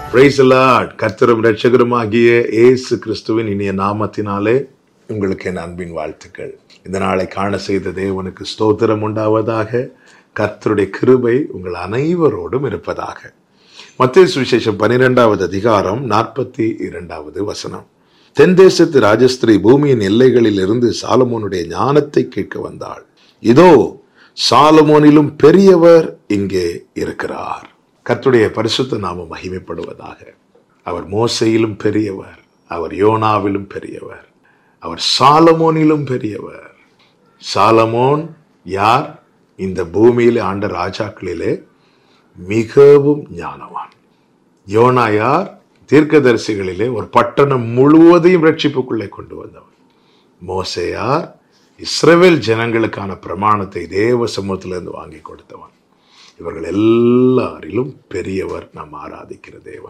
price கர்த்தரும் ரட்சகருமாகிய இயேசு கிறிஸ்துவின் இனிய நாமத்தினாலே உங்களுக்கு என் அன்பின் வாழ்த்துக்கள் இந்த நாளை காண செய்த தேவனுக்கு ஸ்தோத்திரம் உண்டாவதாக கர்த்தருடைய கிருபை உங்கள் அனைவரோடும் இருப்பதாக மத்திய சுவிசேஷம் பனிரெண்டாவது அதிகாரம் நாற்பத்தி இரண்டாவது வசனம் தென் தேசத்து ராஜஸ்திரி பூமியின் எல்லைகளில் இருந்து சாலமோனுடைய ஞானத்தை கேட்க வந்தாள் இதோ சாலமோனிலும் பெரியவர் இங்கே இருக்கிறார் கர்த்தருடைய பரிசுத்த நாமம் மகிமைப்படுவதாக அவர் மோசையிலும் பெரியவர் அவர் யோனாவிலும் பெரியவர் அவர் சாலமோனிலும் பெரியவர் சாலமோன் யார் இந்த பூமியிலே ஆண்ட ராஜாக்களிலே மிகவும் ஞானவான் யோனா யார் தீர்க்கதரிசிகளிலே ஒரு பட்டணம் முழுவதையும் ரட்சிப்புக்குள்ளே கொண்டு வந்தவர் மோசையார் இஸ்ரவேல் ஜனங்களுக்கான பிரமாணத்தை தேவ சமூகத்திலிருந்து வாங்கி கொடுத்தவன் இவர்கள் எல்லாரிலும் பெரியவர் நாம் ஆராதிக்கிற தேவன்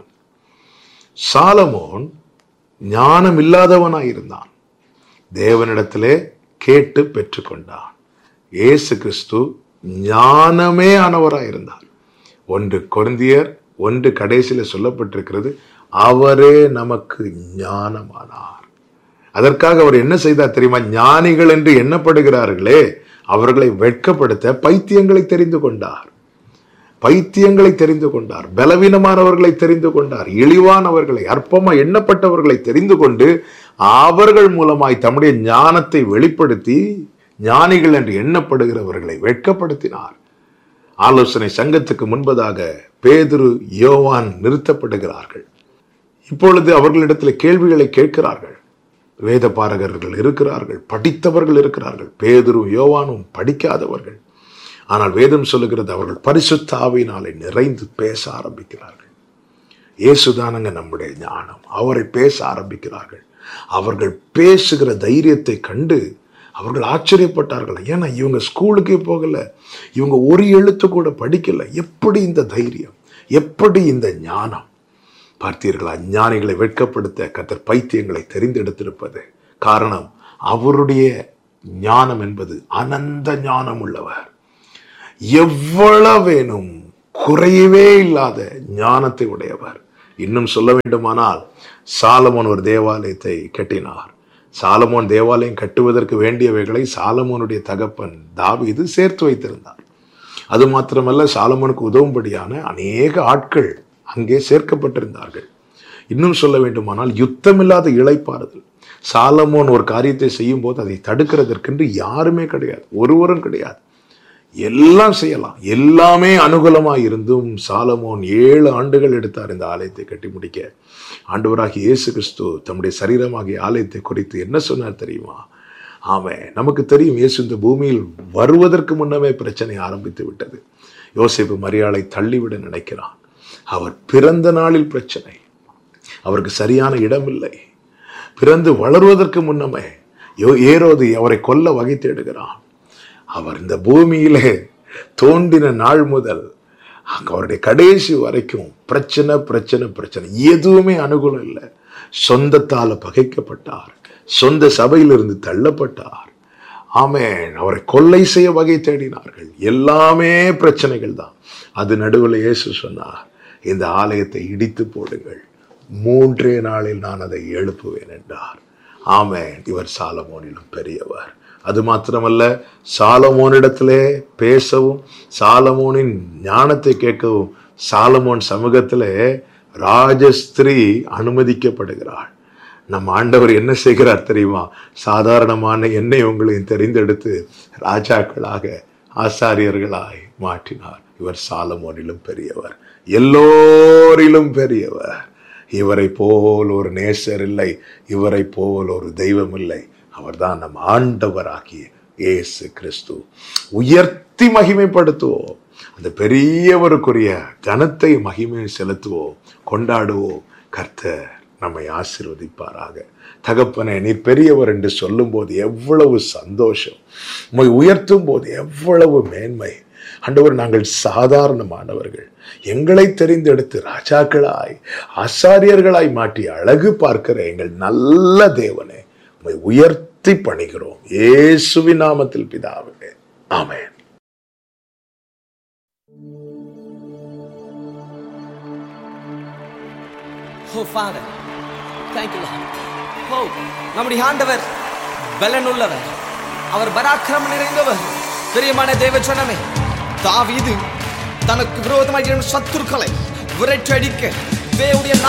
சாலமோன் ஞானம் இல்லாதவனாய் இருந்தான் தேவனிடத்திலே கேட்டு பெற்றுக்கொண்டான் இயேசு கிறிஸ்து ஞானமே ஆனவராய் இருந்தார் ஒன்று கொருந்தியர் ஒன்று கடைசியில் சொல்லப்பட்டிருக்கிறது அவரே நமக்கு ஞானமானார் அதற்காக அவர் என்ன செய்தார் தெரியுமா ஞானிகள் என்று எண்ணப்படுகிறார்களே அவர்களை வெட்கப்படுத்த பைத்தியங்களை தெரிந்து கொண்டார் பைத்தியங்களை தெரிந்து கொண்டார் பலவீனமானவர்களை தெரிந்து கொண்டார் இழிவானவர்களை அற்பமா எண்ணப்பட்டவர்களை தெரிந்து கொண்டு அவர்கள் மூலமாய் தம்முடைய ஞானத்தை வெளிப்படுத்தி ஞானிகள் என்று எண்ணப்படுகிறவர்களை வெட்கப்படுத்தினார் ஆலோசனை சங்கத்துக்கு முன்பதாக பேதுரு யோவான் நிறுத்தப்படுகிறார்கள் இப்பொழுது அவர்களிடத்தில் கேள்விகளை கேட்கிறார்கள் வேத பாரகர்கள் இருக்கிறார்கள் படித்தவர்கள் இருக்கிறார்கள் பேதுரும் யோவானும் படிக்காதவர்கள் ஆனால் வேதம் சொல்லுகிறது அவர்கள் பரிசுத்த ஆவியினாலே நிறைந்து பேச ஆரம்பிக்கிறார்கள் இயேசுதானங்க நம்முடைய ஞானம் அவரை பேச ஆரம்பிக்கிறார்கள் அவர்கள் பேசுகிற தைரியத்தை கண்டு அவர்கள் ஆச்சரியப்பட்டார்கள் ஏன்னா இவங்க ஸ்கூலுக்கே போகல இவங்க ஒரு எழுத்து கூட படிக்கல எப்படி இந்த தைரியம் எப்படி இந்த ஞானம் பார்த்தீர்களா ஞானிகளை வெட்கப்படுத்த கத்தர் பைத்தியங்களை தெரிந்தெடுத்திருப்பது காரணம் அவருடைய ஞானம் என்பது அனந்த ஞானம் உள்ளவர் எவ்வளவேனும் குறையவே இல்லாத ஞானத்தை உடையவர் இன்னும் சொல்ல வேண்டுமானால் சாலமோன் ஒரு தேவாலயத்தை கட்டினார் சாலமோன் தேவாலயம் கட்டுவதற்கு வேண்டியவைகளை சாலமோனுடைய தகப்பன் தாவீது சேர்த்து வைத்திருந்தார் அது மாத்திரமல்ல சாலமோனுக்கு உதவும்படியான அநேக ஆட்கள் அங்கே சேர்க்கப்பட்டிருந்தார்கள் இன்னும் சொல்ல வேண்டுமானால் யுத்தமில்லாத இழைப்பாறுதல் சாலமோன் ஒரு காரியத்தை செய்யும் போது அதை தடுக்கிறதற்கென்று யாருமே கிடையாது ஒருவரும் கிடையாது எல்லாம் செய்யலாம் எல்லாமே அனுகூலமாக இருந்தும் சாலமோன் ஏழு ஆண்டுகள் எடுத்தார் இந்த ஆலயத்தை கட்டி முடிக்க ஆண்டவராகிய இயேசு கிறிஸ்து தம்முடைய சரீரமாகிய ஆலயத்தை குறித்து என்ன சொன்னார் தெரியுமா ஆமே நமக்கு தெரியும் இயேசு இந்த பூமியில் வருவதற்கு முன்னமே பிரச்சனை ஆரம்பித்து விட்டது யோசிப்பு மரியாதை தள்ளிவிட நினைக்கிறான் அவர் பிறந்த நாளில் பிரச்சனை அவருக்கு சரியான இடம் இல்லை பிறந்து வளருவதற்கு முன்னமே ஏரோது அவரை கொல்ல வகை தேடுகிறான் அவர் இந்த பூமியிலே தோண்டின நாள் முதல் அவருடைய கடைசி வரைக்கும் பிரச்சனை பிரச்சனை பிரச்சனை எதுவுமே அனுகூலம் இல்லை சொந்தத்தால் பகைக்கப்பட்டார் சொந்த சபையிலிருந்து தள்ளப்பட்டார் ஆமேன் அவரை கொள்ளை செய்ய வகை தேடினார்கள் எல்லாமே பிரச்சனைகள் தான் அது நடுவில் இயேசு சொன்னார் இந்த ஆலயத்தை இடித்து போடுங்கள் மூன்றே நாளில் நான் அதை எழுப்புவேன் என்றார் ஆமேன் இவர் சாலமோனிலும் பெரியவர் அது மாத்திரமல்ல சாலமோனிடத்திலே பேசவும் சாலமோனின் ஞானத்தை கேட்கவும் சாலமோன் சமூகத்திலே ராஜஸ்திரீ அனுமதிக்கப்படுகிறாள் நம் ஆண்டவர் என்ன செய்கிறார் தெரியுமா சாதாரணமான என்னை உங்களையும் தெரிந்தெடுத்து ராஜாக்களாக ஆசாரியர்களாய் மாற்றினார் இவர் சாலமோனிலும் பெரியவர் எல்லோரிலும் பெரியவர் இவரை போல் ஒரு நேசர் இல்லை இவரை போல் ஒரு தெய்வம் இல்லை அவர்தான் நம் ஆண்டவராகிய இயேசு கிறிஸ்து உயர்த்தி மகிமைப்படுத்துவோம் அந்த பெரியவருக்குரிய கனத்தை மகிமை செலுத்துவோம் கொண்டாடுவோம் கர்த்தர் நம்மை ஆசிர்வதிப்பாராக தகப்பனை நீர் பெரியவர் என்று சொல்லும்போது எவ்வளவு சந்தோஷம் உம்மை உயர்த்தும் போது எவ்வளவு மேன்மை ஆண்டவர் நாங்கள் சாதாரணமானவர்கள் எங்களை தெரிந்தெடுத்து ராஜாக்களாய் ஆசாரியர்களாய் மாற்றி அழகு பார்க்கிற எங்கள் நல்ல தேவனே உம்மை உயர்த்தி பணிகிறோம் இயேசுவின் நாமத்தில் பிதாவே ஆமென் ஓ ஃபாதர் தேங்க்யூ ஓ நம்முடைய ஆண்டவர் பலன் உள்ளவர் அவர் பராக்கிரமம் நிறைந்தவர் பிரியமான தேவ சொன்னமே தாவீது தனக்கு விரோதமாக எழும் சத்துருக்களை விரட்டடிக்க தேவனுடைய